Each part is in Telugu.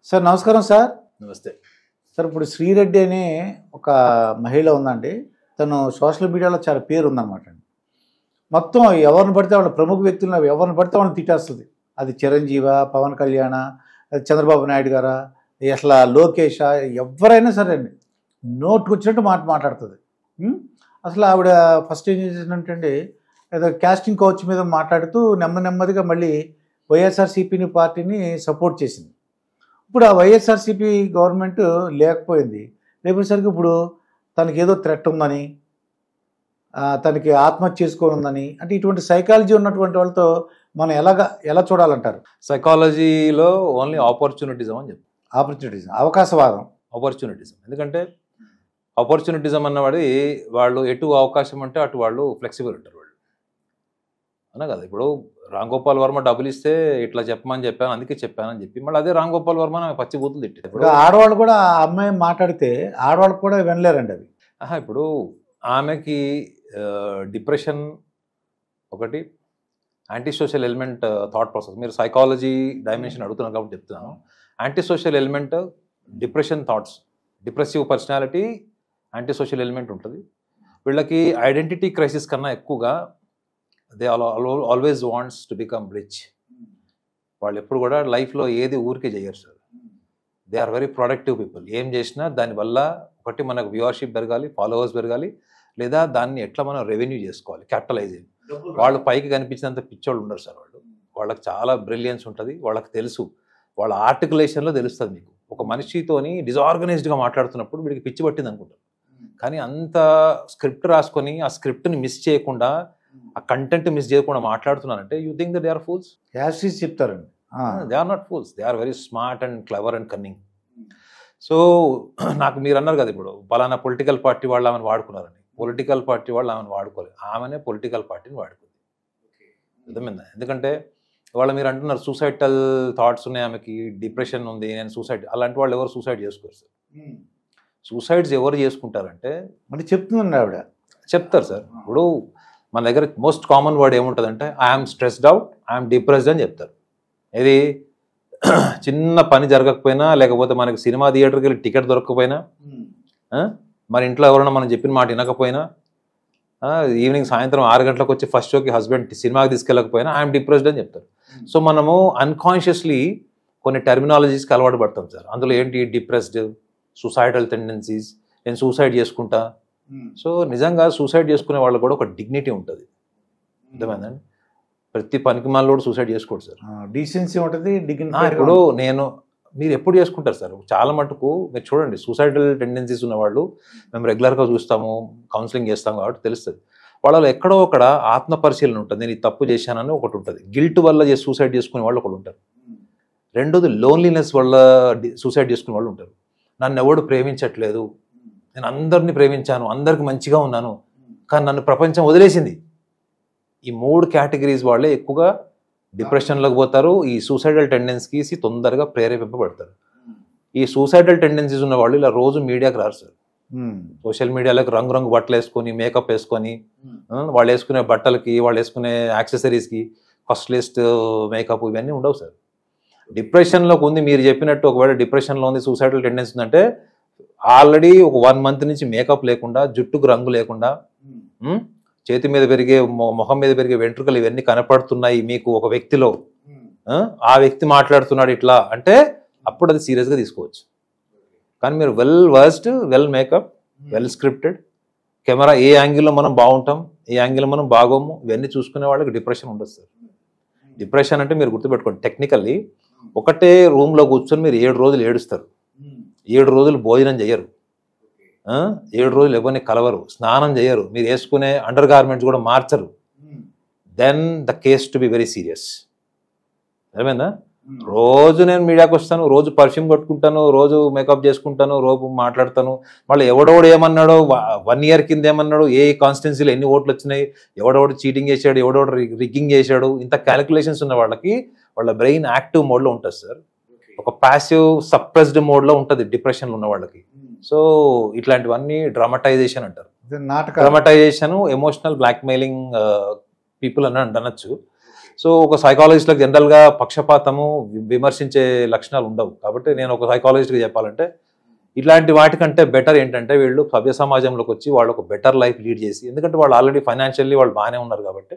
సార్ నమస్కారం సార్ నమస్తే సార్ ఇప్పుడు శ్రీరెడ్డి అనే ఒక మహిళ ఉందండి తను సోషల్ మీడియాలో చాలా పేరు ఉందన్నమాట అండి మొత్తం ఎవరిని పడితే వాళ్ళ ప్రముఖ వ్యక్తులను ఎవరిని పడితే వాళ్ళని తిట్టేస్తుంది అది చిరంజీవ పవన్ కళ్యాణ అది చంద్రబాబు నాయుడు గారా అసలు లోకేష ఎవరైనా సరే అండి నోటుకు వచ్చినట్టు మాట మాట్లాడుతుంది ఉం? అసలు ఆవిడ ఫస్ట్ ఏం చేసిందంటే ఏదో క్యాస్టింగ్ కోచ్ మీద మాట్లాడుతూ నెమ్మది నెమ్మదిగా మళ్ళీ వైఎస్ఆర్సీపీని పార్టీని సపోర్ట్ చేసింది ఇప్పుడు ఆ వైఎస్ఆర్సీపీ గవర్నమెంట్ లేకపోయింది లేకపోయేసరికి ఇప్పుడు తనకి ఏదో థ్రెట్ ఉందని ఆ, తనకి ఆత్మహత్య చేసుకోనుందని అంటే ఇటువంటి సైకాలజీ ఉన్నటువంటి వాళ్ళతో మనం ఎలాగా ఎలా చూడాలంటారు సైకాలజీలో ఓన్లీ ఆపర్చునిటిజం అని చెప్తాం ఆపర్చునిటీస్ అవకాశవాదం ఆపర్చునిటిజం ఎందుకంటే ఆపర్చునిటిజం అన్నవాడి వాళ్ళు ఎటు అవకాశం అంటే అటు వాళ్ళు ఫ్లెక్సిబుల్ ఉంటారు వాళ్ళు అన్నా కదా ఇప్పుడు రామ్ గోపాల్ వర్మ డబ్బులు ఇస్తే ఇట్లా చెప్పమని చెప్పాను అందుకే చెప్పానని చెప్పి మళ్ళీ అదే రామ్ గోపాల్ వర్మ ఆమె పచ్చి బూతులు తిట్టారు ఇప్పుడు ఇప్పుడు ఆడవాళ్ళు కూడా ఆ అమ్మాయి మాట్లాడితే ఆడవాళ్ళకు కూడా వినలేరండి అవి ఆహా, ఇప్పుడు ఆమెకి డిప్రెషన్ ఒకటి anti social element thought process మీరు సైకాలజీ డైమెన్షన్ అడుగుతున్నారు కాబట్టి చెప్తున్నాను anti social element depression thoughts depressive personality anti social element ఉంటుంది వీళ్ళకి ఐడెంటిటీ క్రైసిస్ కన్నా ఎక్కువగా they always wants to become rich వాళ్ళు ఎప్పుడు కూడా లైఫ్లో ఏది ఊరికే చేయరు sir they are very productive people ఏం చేసినా దానివల్ల ఒకటి మనకు వ్యూవర్షిప్ పెరగాలి ఫాలోవర్స్ పెరగాలి లేదా దాన్ని ఎట్లా మనం రెవెన్యూ చేసుకోవాలి క్యాపిటలైజ్ వాళ్ళు పైకి కనిపించినంత పిచ్చోళ్ళు ఉండరు సార్ వాళ్ళు వాళ్ళకి చాలా బ్రిలియన్స్ ఉంటుంది వాళ్ళకి తెలుసు వాళ్ళ ఆర్టికులేషన్లో తెలుస్తుంది మీకు ఒక మనిషితోని డిజార్గనైజ్డ్గా మాట్లాడుతున్నప్పుడు వీడికి పిచ్చి పట్టింది అనుకుంటారు కానీ అంత స్క్రిప్ట్ రాసుకొని ఆ స్క్రిప్ట్ని మిస్ చేయకుండా ఆ కంటెంట్ మిస్ చేయకుండా మాట్లాడుతున్నారంటే you think the they are fools యాసిస్ చెప్తారండి ఆ, they are not fools they are very smart and clever and cunning so నాకు మీరు అన్నారు కదా ఇప్పుడు పలానా పొలిటికల్ పార్టీ వాళ్ళు ఆమెను వాడుకున్నారని పొలిటికల్ పార్టీ వాళ్ళు ఆమెను వాడుకోలేదు ఆమెనే పొలిటికల్ పార్టీని వాడుకుంది అర్థమైందా ఎందుకంటే ఇవాళ మీరు అంటున్నారు సూసైడల్ థాట్స్ ఉన్నాయి ఆమెకి డిప్రెషన్ ఉంది నేను సూసైడ్ అలాంటి వాళ్ళు ఎవరు సూసైడ్ చేసుకోరు సార్ సూసైడ్స్ ఎవరు చేసుకుంటారంటే మరి చెప్తుందండి ఆవిడ చెప్తారు సార్ ఇప్పుడు మన దగ్గర మోస్ట్ కామన్ వర్డ్ ఏముంటుందంటే I'm stressed out I'm depressed అని చెప్తారు ఇది చిన్న పని జరగకపోయినా లేకపోతే మనకి సినిమా థియేటర్కి వెళ్ళి టికెట్ దొరకకపోయినా ఆ, మన ఇంట్లో ఎవరైనా మనం చెప్పిన మాట వినకపోయినా ఆ, ఈవినింగ్ సాయంత్రం ఆరు గంటలకు వచ్చి ఫస్ట్ షోకి హస్బెండ్ సినిమాకి తీసుకెళ్ళకపోయినా ఐఎమ్ డిప్రెస్డ్ అని చెప్తారు సో మనము అన్కాన్షియస్లీ కొన్ని టెర్మినాలజీస్కి అలవాటు పడతాం సార్ అందులో ఏంటి డిప్రెస్డ్ సూసైడల్ టెండెన్సీస్ నేను సూసైడ్ చేసుకుంటా సో నిజంగా సూసైడ్ చేసుకునే వాళ్ళకి కూడా ఒక డిగ్నిటీ ఉంటుంది అర్థమైందండి ప్రతి పనికి కూడా సూసైడ్ చేసుకోడు సార్ డీసెన్సీ ఉంటుంది ఆ, డిగ్నిఫై ఇప్పుడు నేను మీరు ఎప్పుడు చేసుకుంటారు సార్ చాలా మటుకు మీరు చూడండి సూసైడల్ టెండెన్సీస్ ఉన్న వాళ్ళు మేము రెగ్యులర్గా చూస్తాము కౌన్సిలింగ్ చేస్తాం కాబట్టి తెలుస్తుంది వాళ్ళలో ఎక్కడో ఒకడ ఆత్మ పరిశీలన ఉంటుంది నేను ఈ తప్పు చేశానని ఒకటి ఉంటుంది గిల్ట్ వల్ల చేసి సూసైడ్ చేసుకునే వాళ్ళు ఒకటి ఉంటారు రెండోది లోన్లీనెస్ వల్ల సూసైడ్ చేసుకునే వాళ్ళు ఉంటారు నన్ను ఎవడు ప్రేమించట్లేదు నేను అందరిని ప్రేమించాను అందరికి మంచిగా ఉన్నాను కానీ నన్ను ప్రపంచం వదిలేసింది ఈ మూడు కేటగిరీస్ వాళ్ళే ఎక్కువగా డిప్రెషన్లోకి పోతారు ఈ సూసైడల్ టెండెన్సీకి తొందరగా ప్రేరేపింపబడతారు ఈ సూసైడల్ టెండెన్సీస్ ఉన్న వాళ్ళు ఇలా రోజు మీడియాకి రారు సార్ సోషల్ మీడియాలోకి రంగు రంగు బట్టలు వేసుకొని మేకప్ వేసుకొని ఆ, వాళ్ళు వేసుకునే బట్టలకి వాళ్ళు వేసుకునే యాక్సెసరీస్కి కాస్ట్లీస్ట్ మేకప్ ఇవన్నీ ఉండవు సార్ డిప్రెషన్లోకి ఉంది మీరు చెప్పినట్టు ఒకవేళ డిప్రెషన్లో ఉంది సూసైడల్ టెండెన్సీ ఉందంటే ఆల్రెడీ ఒక వన్ మంత్ నుంచి మేకప్ లేకుండా జుట్టుకు రంగు లేకుండా ఉమ్, చేతి మీద పెరిగే మొ- మొహం మీద పెరిగే వెంట్రుకలు ఇవన్నీ కనపడుతున్నాయి మీకు ఒక వ్యక్తిలో ఆ, ఆ వ్యక్తి మాట్లాడుతున్నాడు ఇట్లా అంటే అప్పుడు అది సీరియస్గా తీసుకోవచ్చు కానీ మీరు well versed well makeup well scripted camera ఏ యాంగిల్లో మనం బాగుంటాం ఏ యాంగిల్లో మనం బాగోము ఇవన్నీ చూసుకునే వాళ్ళకి డిప్రెషన్ ఉండదు సార్ డిప్రెషన్ అంటే మీరు గుర్తుపెట్టుకోండి టెక్నికల్లీ ఒకటే రూమ్లో కూర్చొని మీరు ఏడు రోజులు ఏడుస్తారు ఏడు రోజులు భోజనం చేయరు ఆ? ఏడు రోజులు ఎవరిని కలవరు స్నానం చేయరు మీరు వేసుకునే అండర్ గార్మెంట్స్ కూడా మార్చరు then the case to be very serious అర్థమైందా రోజు నేను మీడియాకి వస్తాను రోజు పర్ఫ్యూమ్ కొట్టుకుంటాను రోజు మేకప్ చేసుకుంటాను రోజు మాట్లాడతాను మళ్ళీ ఎవడోడు ఏమన్నాడో వన్ ఇయర్ కింద ఏమన్నాడు ఏ కాన్స్టిట్యున్సీలో ఎన్ని ఓట్లు వచ్చినాయి ఎవడోడు చీటింగ్ చేశాడు ఎవడోడు రిగ్గింగ్ చేశాడు ఇంత క్యాలిక్యులేషన్స్ ఉన్న వాళ్ళకి వాళ్ళ బ్రెయిన్ యాక్టివ్ మోడ్లో ఉంటుంది సార్ ఒక ప్యాసివ్ సప్రెస్డ్ మోడ్లో ఉంటుంది డిప్రెషన్లో ఉన్న వాళ్ళకి సో ఇట్లాంటివన్నీ డ్రామటైజేషన్ అంటారు నాటక డ్రామటైజేషన్ ఎమోషనల్ బ్లాక్మెయిలింగ్ పీపుల్ అని అనొచ్చు సో ఒక సైకాలజిస్ట్లకు జనరల్గా పక్షపాతము వి- విమర్శించే లక్షణాలు ఉండవు కాబట్టి నేను ఒక సైకాలజిస్ట్గా చెప్పాలంటే ఇట్లాంటి వాటికంటే బెటర్ ఏంటంటే వీళ్ళు సభ్య సమాజంలోకి వచ్చి వాళ్ళు ఒక బెటర్ లైఫ్ లీడ్ చేసి ఎందుకంటే వాళ్ళు ఆల్రెడీ ఫైనాన్షియల్లీ వాళ్ళు బాగానే ఉన్నారు కాబట్టి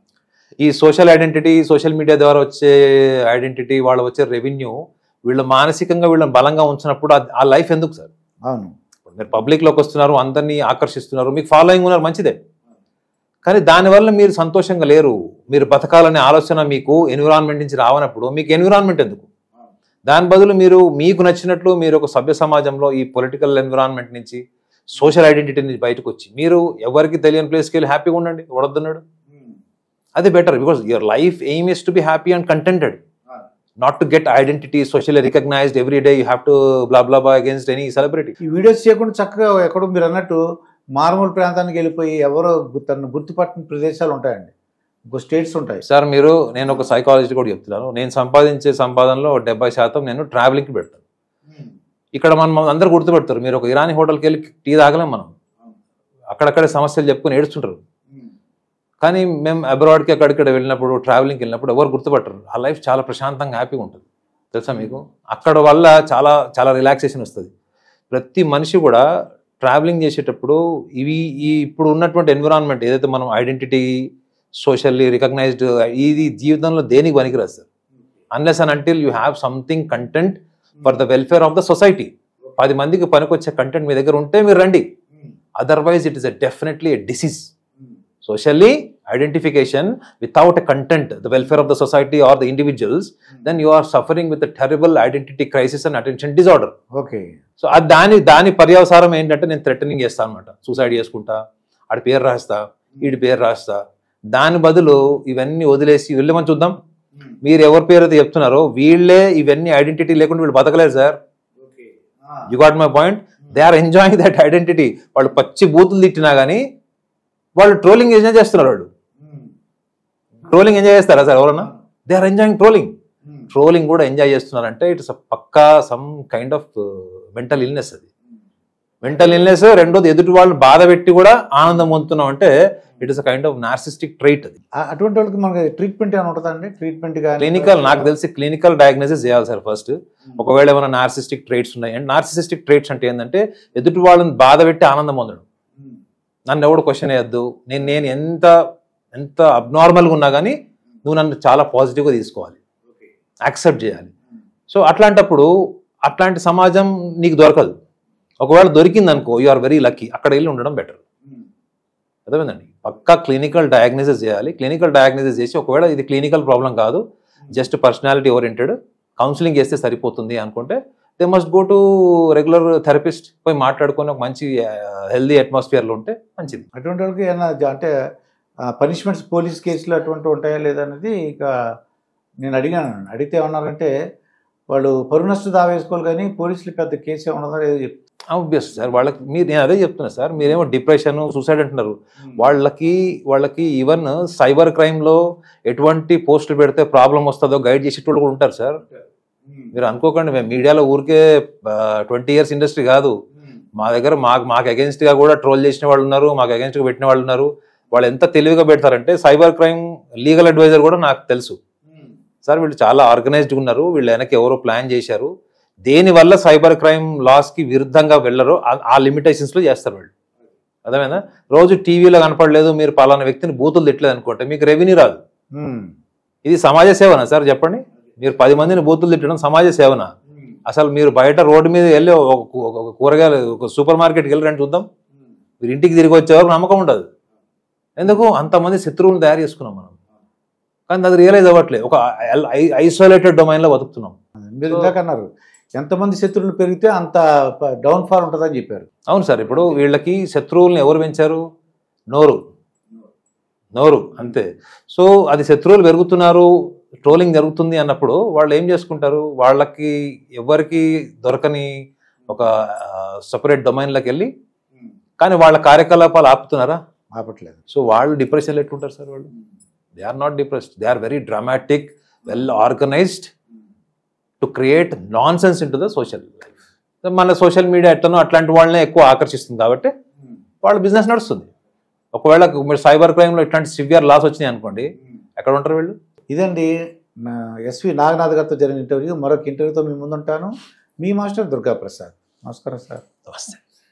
ఈ సోషల్ ఐడెంటిటీ సోషల్ మీడియా ద్వారా వచ్చే ఐడెంటిటీ వాళ్ళు వచ్చే రెవెన్యూ వీళ్ళు మానసికంగా వీళ్ళని బలంగా ఉంచినప్పుడు ఆ- ఆ లైఫ్ ఎందుకు సార్ అవును ఇప్పుడు మీరు పబ్లిక్లోకి వస్తున్నారు అందరినీ ఆకర్షిస్తున్నారు మీకు ఫాలోయింగ్ ఉన్నారు మంచిదే కానీ దానివల్ల మీరు సంతోషంగా లేరు మీరు బతకాలనే ఆలోచన మీకు ఎన్విరాన్మెంట్ నుంచి రావనప్పుడు మీకు ఎన్విరాన్మెంట్ ఎందుకు దాని బదులు మీరు మీకు నచ్చినట్లు మీరు ఒక సభ్య సమాజంలో ఈ పొలిటికల్ ఎన్విరాన్మెంట్ నుంచి సోషల్ ఐడెంటిటీ నుంచి బయటకు వచ్చి మీరు ఎవరికి తెలియని ప్లేస్కి వెళ్ళి హ్యాపీగా ఉండండి వడొద్దన్నాడు అది better because your life aim is to be happy and contented not to get identity socially recognised every day you have to bla bla ba against any celebrity ఈ వీడియోస్ చేయకుండా చక్కగా ఎక్కడో మీరు అన్నట్టు మారుమూల ప్రాంతానికి వెళ్ళిపోయి ఎవరో గు- తనను గుర్తుపట్టిన ప్రదేశాలు ఉంటాయండి ఇంకో స్టేట్స్ ఉంటాయి సార్ మీరు నేను ఒక సైకాలజిస్ట్ కూడా చెప్తున్నాను నేను సంపాదించే సంపాదనలో డెబ్బై శాతం నేను ట్రావెలింగ్కి పెడతాను ఇక్కడ మనం మనం అందరూ గుర్తుపెడతారు మీరు ఒక ఇరానీ హోటల్కి వెళ్ళి టీ తాగలేం మనం అక్కడక్కడే సమస్యలు చెప్పుకొని ఏడుస్తుంటారు కానీ మేము అబ్రాడ్కి అక్కడిక్కడ వెళ్ళినప్పుడు ట్రావెలింగ్కి వెళ్ళినప్పుడు ఎవరు గుర్తుపట్టరు ఆ లైఫ్ చాలా ప్రశాంతంగా హ్యాపీగా ఉంటుంది తెలుసా మీకు అక్కడ వల్ల చాలా చాలా రిలాక్సేషన్ వస్తుంది ప్రతి మనిషి కూడా ట్రావెలింగ్ చేసేటప్పుడు ఇవి ఈ ఇప్పుడు ఉన్నటువంటి ఎన్విరాన్మెంట్ ఏదైతే మనం ఐడెంటిటీ సోషల్లీ రికగ్నైజ్డ్ ఇది జీవితంలో దేనికి పనికిరాదు sir unless and until you have something content for the welfare of the society పది మందికి పనికొచ్చే కంటెంట్ మీ దగ్గర ఉంటే మీరు రండి otherwise it is a definitely a disease socially identification without a content the welfare of the society or the individuals then you are suffering with a terrible identity crisis and attention disorder okay so అది దాని దాని పర్యవసారం ఏంటంటే నేను థ్రెటనింగ్ చేస్తాను అనమాట సూసైడ్ చేసుకుంటా ఆడి పేరు రాస్తా వీడి పేరు రాస్తా దాని బదులు ఇవన్నీ వదిలేసి వెళ్ళమని చూద్దాం మీరు ఎవరి పేరు అయితే చెప్తున్నారో వీళ్ళే ఇవన్నీ ఐడెంటిటీ లేకుండా వీళ్ళు బతకలేరు sir you got my point they are enjoying that identity వాళ్ళు పచ్చి బూతులు తిట్టినా కానీ వాళ్ళు ట్రోలింగ్ ఎంజాయ్ చేస్తున్నారు వాళ్ళు ట్రోలింగ్ ఎంజాయ్ చేస్తారా సార్ ఎవరన్నా they are enjoying trolling trolling కూడా ఎంజాయ్ చేస్తున్నారంటే ఇట్స్ పక్కా some kind of mental illness అది మెంటల్ ఇల్నెస్ రెండోది ఎదుటి వాళ్ళు బాధ పెట్టి కూడా ఆనందం పొందుతున్నాం అంటే it is a kind of narcissistic trait అది ఆ- అటువంటి వాళ్ళకి మనకి ట్రీట్మెంట్ ఏమైనా ఉంటుందండి ట్రీట్మెంట్ కానీ క్లినికల్ నాకు తెలిసి క్లినికల్ డయాగ్నోసిస్ చేయాలి సార్ ఫస్ట్ ఒకవేళ ఏమైనా నార్సిస్టిక్ ట్రైట్స్ ఉన్నాయి అండ్ నార్సిస్టిక్ ట్రైట్స్ అంటే ఏంటంటే ఎదుటి వాళ్ళని బాధ పెట్టి ఆనందం పొందడం నన్ను ఎవడు క్వశ్చన్ వేయద్దు నేను నేను ఎంత ఎంత అబ్నార్మల్గా ఉన్నా కానీ నువ్వు నన్ను చాలా పాజిటివ్గా తీసుకోవాలి యాక్సెప్ట్ చేయాలి సో అట్లాంటప్పుడు అట్లాంటి సమాజం నీకు దొరకదు ఒకవేళ దొరికింది అనుకో యు ఆర్ వెరీ లక్కీ అక్కడ వెళ్ళి ఉండడం బెటర్ అర్థమైందండి పక్కా క్లినికల్ డయాగ్నోసిస్ చేయాలి క్లినికల్ డయాగ్నోసిస్ చేసి ఒకవేళ ఇది క్లినికల్ ప్రాబ్లం కాదు జస్ట్ పర్సనాలిటీ ఓరియంటెడ్ కౌన్సిలింగ్ చేస్తే సరిపోతుంది అనుకుంటే they must go to regular therapist పోయి మాట్లాడుకొని ఒక మంచి హెల్దీ అట్మాస్ఫియర్లో ఉంటే మంచిది అటువంటి వాళ్ళకి ఏమైనా జ- అంటే పనిష్మెంట్స్ పోలీస్ కేసులు అటువంటి ఉంటాయా లేదనేది ఇక నేను అడిగాను అడిగితే ఏమన్నారంటే వాళ్ళు పరునష్ట దావా వేసుకోవాలి కానీ పోలీసులు పెద్ద కేసు ఏమన్నదో ఏదో చెప్తారు ఆబ్వియస్ సార్ వాళ్ళకి మీరు నేను అదే చెప్తున్నా సార్ మీరేమో డిప్రెషన్ సూసైడ్ అంటున్నారు వాళ్ళకి వాళ్ళకి ఈవెన్ సైబర్ క్రైమ్లో ఎటువంటి పోస్టులు పెడితే ప్రాబ్లం వస్తుందో గైడ్ చేసేటోళ్ళు కూడా ఉంటారు సార్ మీరు అనుకోకండి మేము మీడియాలో ఊరికే ట్వంటీ ఇయర్స్ ఇండస్ట్రీ కాదు మా దగ్గర మాకు మాకు against గా కూడా ట్రోల్ చేసిన వాళ్ళు ఉన్నారు మాకు against గా పెట్టిన వాళ్ళు ఉన్నారు వాళ్ళు ఎంత తెలివిగా పెడతారంటే సైబర్ క్రైమ్ లీగల్ అడ్వైజర్ కూడా నాకు తెలుసు సార్ వీళ్ళు చాలా ఆర్గనైజ్డ్ ఉన్నారు వీళ్ళు వెనక్కి ఎవరో ప్లాన్ చేశారు దేనివల్ల సైబర్ క్రైమ్ లాస్కి విరుద్ధంగా వెళ్ళరో ఆ- ఆ లిమిటేషన్స్లో చేస్తారు వాళ్ళు అర్థమైందా రోజు టీవీలో కనపడలేదు మీరు పలానా వ్యక్తిని బూతులు తిట్టలేదు అనుకుంటే మీకు రెవెన్యూ రాదు ఉమ్. ఇది సమాజ సేవనా సార్ చెప్పండి మీరు పది మందిని బూతులు తిట్టడం సమాజ సేవనా అసలు మీరు బయట రోడ్డు మీద వెళ్ళి ఒక కూ- ఒక కూరగాయలు ఒక సూపర్ మార్కెట్కి వెళ్ళి రండి చూద్దాం మీరు ఇంటికి తిరిగి వచ్చే వరకు నమ్మకం ఉండదు ఎందుకు అంతమంది శత్రువులను తయారు చేసుకున్నాం మనం కానీ అది రియలైజ్ అవ్వట్లేదు ఒక ఐసోలేటెడ్ డొమైన్లో బతుకుతున్నాం మీరు ఇందాక అన్నారు ఎంతమంది శత్రువులు పెరిగితే అంత డౌన్ ఫాల్ ఉంటుందని చెప్పారు అవును సార్ ఇప్పుడు వీళ్ళకి శత్రువుల్ని ఎవరు పెంచారు నోరు నోరు అంతే సో అది శత్రువులు పెరుగుతున్నారు ట్రోలింగ్ జరుగుతుంది అన్నప్పుడు వాళ్ళు ఏం చేసుకుంటారు వాళ్ళకి ఎవరికి దొరకని ఒక సపరేట్ డొమైన్లోకి వెళ్ళి కానీ వాళ్ళ కార్యకలాపాలు ఆపుతున్నారా ఆపట్లేదు సో వాళ్ళు డిప్రెషన్లో ఎట్లుంటారు సార్ వాళ్ళు they are not depressed they are very dramatic well organised to create non sense in to the social life మన సోషల్ మీడియా ఎట్లనో అట్లాంటి వాళ్ళనే ఎక్కువ ఆకర్షిస్తుంది కాబట్టి వాళ్ళ బిజినెస్ నడుస్తుంది ఒకవేళ మీరు సైబర్ క్రైమ్లో ఇట్లాంటి సివియర్ లాస్ వచ్చినాయి అనుకోండి ఎక్కడ ఉంటారు వీళ్ళు ఇదండి నా ఎస్వి నాగనాథ్ గారితో జరిగిన ఇంటర్వ్యూ మరొక ఇంటర్వ్యూతో మీ ముందుంటాను మీ మాస్టర్ దుర్గా ప్రసాద్ నమస్కారం సార్ నమస్తే